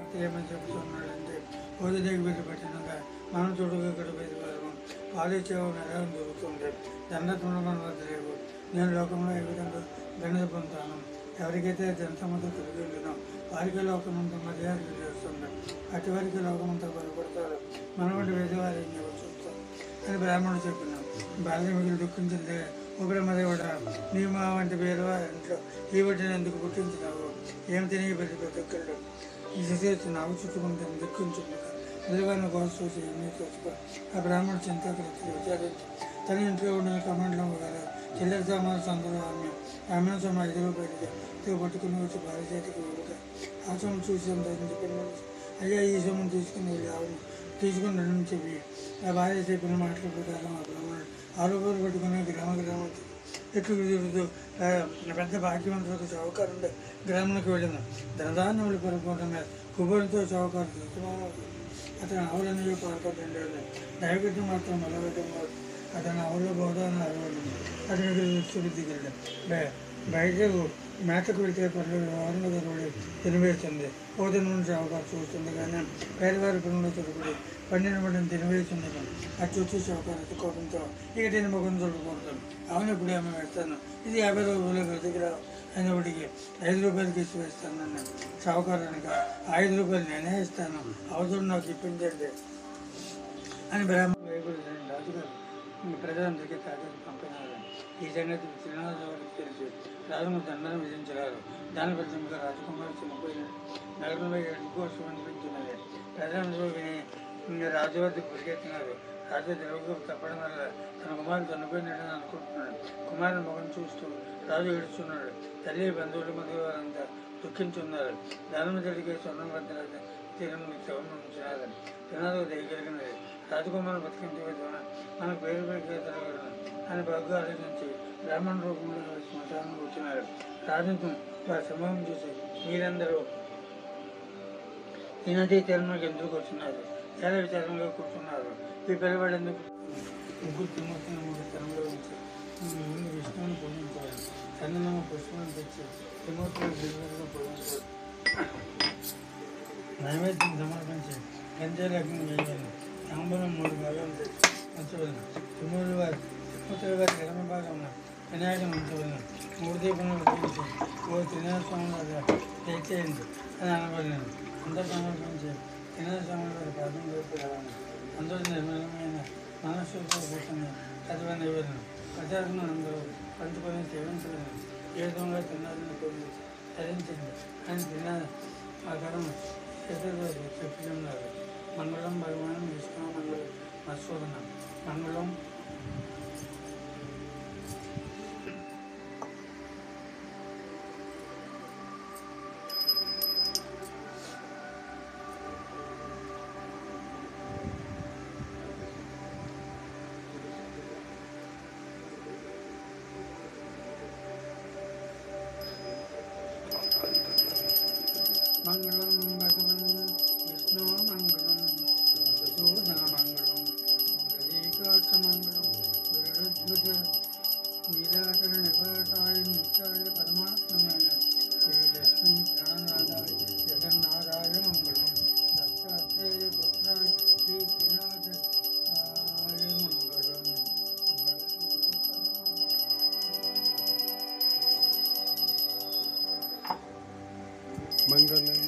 చక్రవర్తి ఏమని చెప్తున్నాడంటే ఓది దగ్గర పెట్టినాక మనం చుడుగు ఇక్కడ పెద్దవారు పాలిచ్చేవ నెలవం దొరుకుతుంది దండత్వంలో మన వద్ద లేవు నేను లోకంలో ఏ విధంగా గణిత పొందుతాను ఎవరికైతే జనసమ్మతో తిరిగి వెళ్ళినో వారికి లోకమంతా మర్యాద చేస్తుంది అటు వారికి లోకమంతా బలపడతారు మన వంటి వేదవారి చూస్తాం అని బ్రాహ్మణుడు చెప్పిన బాల్యమిగులు దుఃఖించిందే ఓ బ్రహ్మదేవుడా నీవు మా వంటి వేరువారి ఇంట్లో ఈ బిడ్డను ఎందుకు పుట్టించినావు ఏం తిని పెద్ద పెద్ద దుఃఖుడు ఈ శిశు నాకు చుట్టుకుంటాను దుఃఖించుండగా నిలువైన కోసం చూసి ఏమీ చూసుకో ఆ బ్రాహ్మణుడు చింతాకృతి విచారించి తన ఇంట్లో ఉన్న కమాండ్లో గారు చిల్లర సామాను సందులో ఆమె ఆమెను సమ ఐదు రూపాయలకి పట్టుకుని వచ్చి భార్య చేతికి ఇవ్వగా ఆ సొమ్ము చూసి ధరించి పిల్లలు అయ్యా ఈ సొమ్మును తీసుకుని వెళ్ళి ఆవును తీసుకుని రండి చెప్పి ఆ భార్య చెప్పిన మాటల ప్రకారం ఆ బ్రాహ్మణుడు ఆ రూపాయలు పట్టుకుని గ్రామ గ్రామం ఎట్లు తిరుగుతూ ఆ, పెద్ద భాగ్యవంతులకు చౌకారుండే గ్రామంలోకి వెళ్ళిన ధనధాన్యములు పరిపూర్ణమే కుబురంతో చౌకారు అతను ఆవులన్నీ పాల్పడండి దైవగతి మాత్రం మొదలవటం అతను ఆవుల బోధాన్ని అరవడం అతనికి దృష్టి వెళ్ళడం బయటకు మేతకు వెళ్తే పర్లేదు వారంలో దొరకడి తినివేస్తుంది పోతన నుంచి అవకాశం చూస్తుంది కానీ పేదవారి పనులు దొరకడి పండిన పడిన తినివేస్తుంది అది చూసి చౌకారు కోపంతో ఇక నేను ముఖం దొరకకూడదు అవును ఇప్పుడు ఆమె వేస్తాను ఇది యాభై రూపాయలు దగ్గర అయినప్పటికీ ఐదు రూపాయలకి ఇచ్చి వేస్తాను నన్ను చౌకారానికి ఐదు రూపాయలు నేనే ఇస్తాను అవసరం నాకు ఇప్పించండి అని బ్రాహ్మణుడు వేయకూడదు రాజుగారు ఈ ప్రజలందరికీ తాజాకు పంపినారు ఈ సంగతి శ్రీనివాసరావుకి తెలిసి రాజును దండనం విధించారు దాని ఫలితంగా రాజకుమారి చనిపోయిన నగరంలో ఎడుకోసం అనిపించినది ప్రజలందరూ విని ఇంకా రాజు వద్దకు పరిగెత్తినారు రాజు తెలుగు తప్పడం వల్ల తన కుమారుడు చనిపోయినట్టు అనుకుంటున్నాడు కుమారుని ముఖం చూస్తూ రాజు ఏడుస్తున్నాడు తల్లి బంధువులు మరియు వారంతా దుఃఖించున్నారు దానం జరిగే స్వర్ణం వద్ద తీరంలో చవనం ఉంచినారు జనాలు దయగలిగినది రాజకుమారుని బతికించే విధంగా మన పేరు పెరిగేతరగలను అని బాగా ఆలోచించి బ్రాహ్మణ రూపంలో శ్మశానం వచ్చినారు రాజుకు వారి సమూహం చూసి మీరందరూ ఈ నదీ తీరంలోకి ఎందుకు వచ్చినారు చాలా విచారంగా కూర్చున్నారు ఈ పిల్లవాడు ఎందుకు ముగ్గురు తిమ్మతున్న మూడు తరంలో ఉంచి ముందు విష్ణువుని పూజించారు చందనమ్మ పుష్పాన్ని తెచ్చి తిమ్మతులు దిగువగా పూజించారు నైవేద్యం సమర్పించి గంజాలగ్నం వేయాలి తాంబూలం మూడు భాగాలు తెచ్చి ఉంచవలను తిమ్మూరు వారి తిమ్మతుల వారి ఎడమ భాగంలో వినాయకుని ఉంచవలను మూడు దీపములు వెలిగించి ఓ త్రినాథ స్వామి వారి దయచేయండి అని అనవలను అందరూ సమర్పించి త్రినాథ స్వామి వారి పాదం వైపు రావాలి అందరూ నిర్మలమైన మనస్సుతో కూర్చొని చదవని ఇవ్వలను ప్రచారం అందరూ పంచుకొని సేవించలేను ఏ విధంగా తిన్నారని కొన్ని ధరించింది అని తిన్న ఆ కరం చేతుల్లో చెప్పుతున్నారు మంగళం భగవాన్ విష్ణు మంగళం మత్స్వదనం మంగళం మంగళం భగవన్ విష్ణు మంగళం మధుసూదన మంగళం మంగళీకాక్ష మంగళం గురుధ్వజ నీలాచర నిపాటాయ నిత్యాయ పరమాత్మనాయ శ్రీలక్ష్మీ ప్రాణనాథాయ జగన్నాథాయ మంగళం దత్తాత్రేయ పుత్రాయ శ్రీ శ్రీనాథాయ మంగళం మంగళం మంగళం